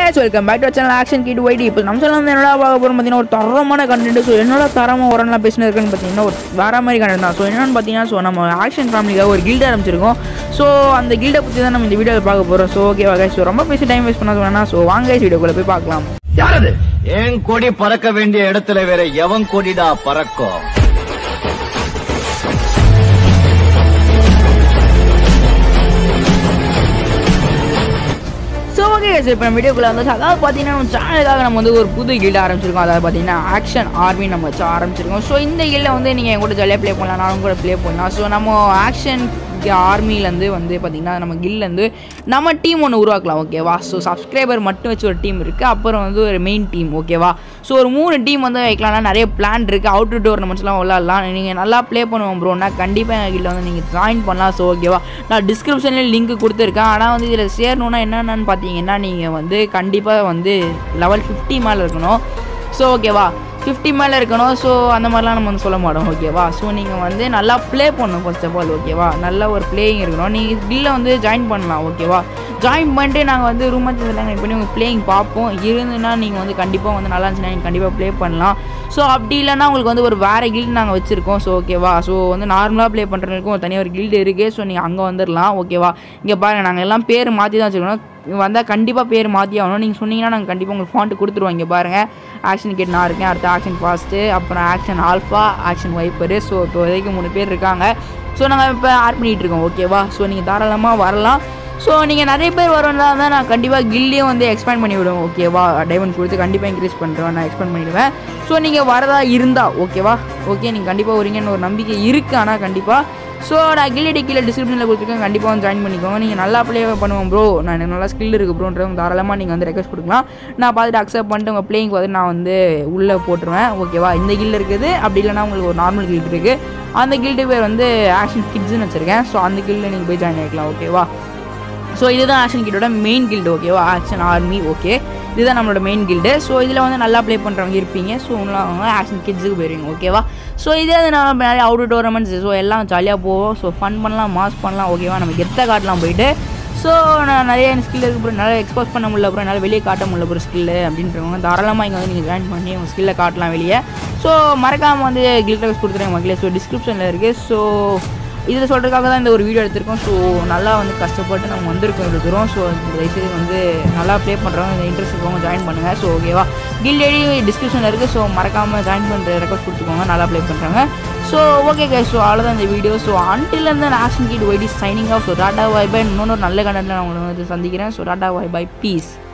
guys welcome back to channel action kid YT இப்போ நம்ம channel வந்து என்னடா பார்க்க போகிறோம் பார்த்தீங்கன்னா ஒரு தரமான கண்டென்ட் ஸோ என்னோட தரமாக வரலாம் பேசினு இருக்குன்னு பார்த்தீங்கன்னா ஒரு வேற மாதிரி கண்டென்ட் தான் ஸோ என்னென்னு பார்த்தீங்கன்னா ஸோ நம்ம ஆக்ஷன் ஃபேமிலிக்காக ஒரு கில்ட் ஆரம்பிச்சிருக்கோம் ஸோ அந்த கில்டை பற்றி தான் நம்ம இந்த வீடியோவில் பார்க்க போகிறோம் ஸோ ஓகேவா guys ஸோ ரொம்ப பேசி டைம் வேஸ்ட் பண்ண வேணாம் ஸோ வாங்க guys வீடியோக்குள்ளே போய் பார்க்கலாம் யாரது என் கொடி பறக்க வேண்டிய இடத்துல வேற எவன் கொடிடா பறக்கும் ஸோ ஓகே சார் இப்போ நம்ம வீடியோக்குள்ளே வந்து அதாவது பார்த்தீங்கன்னா நம்ம சேனலுக்காக நம்ம வந்து ஒரு புது கில்ட் ஆரம்பிச்சிருக்கோம் அதாவது பார்த்தீங்கன்னா ஆக்ஷன் ஆர்மி நம்ம வச்சு ஆரம்பிச்சிருக்கோம் ஸோ இந்த கில்டை வந்து நீங்கள் என் கூட ஜாலியாக ப்ளே பண்ணலாம் நானும் கூட ப்ளே பண்ணலாம் ஸோ நம்ம ஆக்ஷன் ஆர்மிலேருந்து வந்து பார்த்திங்கன்னா நம்ம கில்லேருந்து நம்ம டீம் ஒன்று உருவாக்கலாம் ஓகேவா ஸோ சப்ஸ்கிரைபர் மட்டும் வச்சு ஒரு டீம் இருக்குது அப்புறம் வந்து ஒரு மெயின் டீம் ஓகேவா ஸோ ஒரு மூணு டீம் வந்து வைக்கலாம்னா நிறைய பிளான் இருக்குது அவுட் டோர்னமெண்ட்ஸ்லாம் விளாட்லாம் நீங்கள் நல்லா ப்ளே பண்ணுவோம் ப்ரோனா கண்டிப்பாக எங்கள் கில்ல வந்து நீங்கள் ஜாயின் பண்ணலாம் ஸோ ஓகேவா நான் டிஸ்கிரிப்ஷனில் லிங்க் கொடுத்துருக்கேன் ஆனால் வந்து இதில் சேரணுன்னா என்னென்னு பார்த்தீங்கன்னா நீங்கள் வந்து கண்டிப்பாக வந்து லெவல் ஃபிஃப்டி மேலே இருக்கணும் ஸோ ஓகேவா ஃபிஃப்டி மேலே இருக்கணும் ஸோ அந்த மாதிரிலாம் நம்ம வந்து சொல்ல மாட்டோம் ஓகேவா ஸோ நீங்கள் வந்து நல்லா ப்ளே பண்ணணும் ஃபர்ஸ்ட் ஆஃப் ஆல் ஓகேவா நல்ல ஒரு பிளேயிங் இருக்கணும் நீங்கள் கில்ல வந்து ஜாயின் பண்ணலாம் ஓகேவா ஜாயின் பண்ணிட்டு நாங்கள் வந்து ரூம் எல்லாம் பண்ணி உங்கள் பிளேயிங் பார்ப்போம் இருந்துன்னா நீங்கள் வந்து கண்டிப்பாக வந்து நல்லா இருந்துச்சுன்னா நீங்கள் கண்டிப்பாக ப்ளே பண்ணலாம் ஸோ அப்படி இல்லைன்னா உங்களுக்கு வந்து ஒரு வேறு கில்டு நாங்கள் வச்சுருக்கோம் ஸோ ஓகேவா ஸோ வந்து நார்மலாக ப்ளே பண்ணுறதுக்கும் ஒரு தனியாக ஒரு கில்டு இருக்குது ஸோ நீங்கள் அங்கே வந்துடலாம் ஓகேவா இங்கே பாருங்கள் நாங்கள் எல்லாம் பேர் மாற்றி தான் வச்சுருக்கோம் வந்தால் கண்டிப்பாக பேர் மாற்றி ஆகணும் நீங்கள் சொன்னீங்கன்னா நாங்கள் கண்டிப்பாக உங்களுக்கு ஃபாண்ட்டு கொடுத்துருவோம் இங்கே பாருங்கள் ஆக்ஷன் கிட் நான் இருக்கேன் அடுத்து ஆக்ஷன் ஃபாஸ்ட்டு அப்புறம் action alpha action viper so இப்போ வரைக்கும் மூணு பேர் இருக்காங்க ஸோ நாங்கள் இப்போ ஆட் பண்ணிகிட்டு இருக்கோம் ஓகேவா ஸோ நீங்கள் தாராளமாக வரலாம் ஸோ நீங்கள் நிறைய பேர் வரதா இருந்தால் நான் கண்டிப்பாக கில்லையும் வந்து எக்ஸ்பேண்ட் பண்ணி விடுவேன் ஓகேவா டைமண்ட் கொடுத்து கண்டிப்பாக இன்க்ரீஸ் பண்ணுறேன் நான் எக்ஸ்பேண்ட் பண்ணிவிடுவேன் ஸோ நீங்கள் வரதா இருந்தால் ஓகேவா ஓகே நீங்கள் கண்டிப்பாக வரீங்கன்னு ஒரு நம்பிக்கை இருக்குது ஆனால் கண்டிப்பாக ஸோ நான் கில்லடி கீழே டிஸ்கிரிப்ஷனில் கொடுத்துருக்கேன் கண்டிப்பாக வந்து ஜாயின் பண்ணிக்கோங்க நீங்கள் நல்லா ப்ளே பண்ணுவோம் ப்ரோ நான் எனக்கு நல்லா ஸ்கில் இருக்குது ப்ரோன்றவங்க தாராளமாக நீங்கள் வந்து ரெக்வஸ்ட் கொடுக்கலாம் நான் பார்த்துட்டு அக்செப்ட் பண்ணிட்டு உங்கள் பிளேயிங் பார்த்து நான் வந்து உள்ளே போட்டுருவேன் ஓகேவா இந்த கில் இருக்குது அப்படி இல்லைனா உங்களுக்கு ஒரு நார்மல் கில்ட் இருக்குது அந்த கில்டு பேர் வந்து ஆக்ஷன் கிட்ஸ்னு வச்சுருக்கேன் ஸோ அந்த கில்டில் நீங்கள் போய் ஜாயின் ஆகிக்கலாம் ஓகேவா ஸோ இதுதான் ஆக்ஷன் கிட்டோட மெயின் கில்டு ஓகேவா ஆக்ஷன் ஆர்மி ஓகே இதுதான் நம்மளோட மெயின் கில்டு ஸோ இதில் வந்து நல்லா ப்ளே பண்ணுறவங்க இருப்பீங்க ஸோ அவங்க ஆக்ஷன் கிட்ஸுக்கு போயிருவீங்க ஓகேவா ஸோ இதே அது நம்ம நிறைய அவுட் டோர்னமெண்ட்ஸ் ஸோ எல்லாம் ஜாலியாக போவோம் ஸோ ஃபன் பண்ணலாம் மாஸ் பண்ணலாம் ஓகேவா நம்ம கெத்த காட்டலாம் போயிட்டு ஸோ நான் நிறைய ஸ்கில் இருக்கு அப்புறம் நல்லா எக்ஸ்போஸ் பண்ண முடியல அப்புறம் என்னால் வெளியே காட்ட முடியல ஒரு ஸ்கில்லு அப்படின்றவங்க தாராளமாக இங்கே வந்து நீங்கள் ஜாயின் பண்ணி உங்கள் ஸ்கில்லை காட்டலாம் வெளியே ஸோ மறக்காமல் வந்து கில்டர்ஸ் கொடுத்துருங்க மக்களே ஸோ டிஸ்கிரிப்ஷனில் இருக்குது ஸோ இதில் சொல்கிறதுக்காக தான் இந்த ஒரு வீடியோ எடுத்திருக்கோம் ஸோ நல்லா வந்து கஷ்டப்பட்டு நம்ம வந்திருக்கோம் இவ்வளோ தூரம் ஸோ தயவுசெய்து வந்து நல்லா ப்ளே பண்ணுறவங்க இந்த இன்ட்ரெஸ்ட் இருக்கவங்க ஜாயின் பண்ணுங்கள் ஸோ ஓகேவா கில் ஐடி டிஸ்கிரிப்ஷனில் இருக்குது ஸோ மறக்காமல் ஜாயின் பண்ணுற ரெக்வஸ்ட் கொடுத்துக்கோங்க நல்லா ப்ளே பண்ணுறாங்க ஸோ ஓகே கே ஸோ அவ்வளோதான் இந்த வீடியோ ஸோ அன்டிலேருந்து action kid YT signing off so tata bye bye இன்னொன்று நல்ல கண்டென்ட்டில் நான் உங்களை வந்து சந்திக்கிறேன் so tata bye bye piece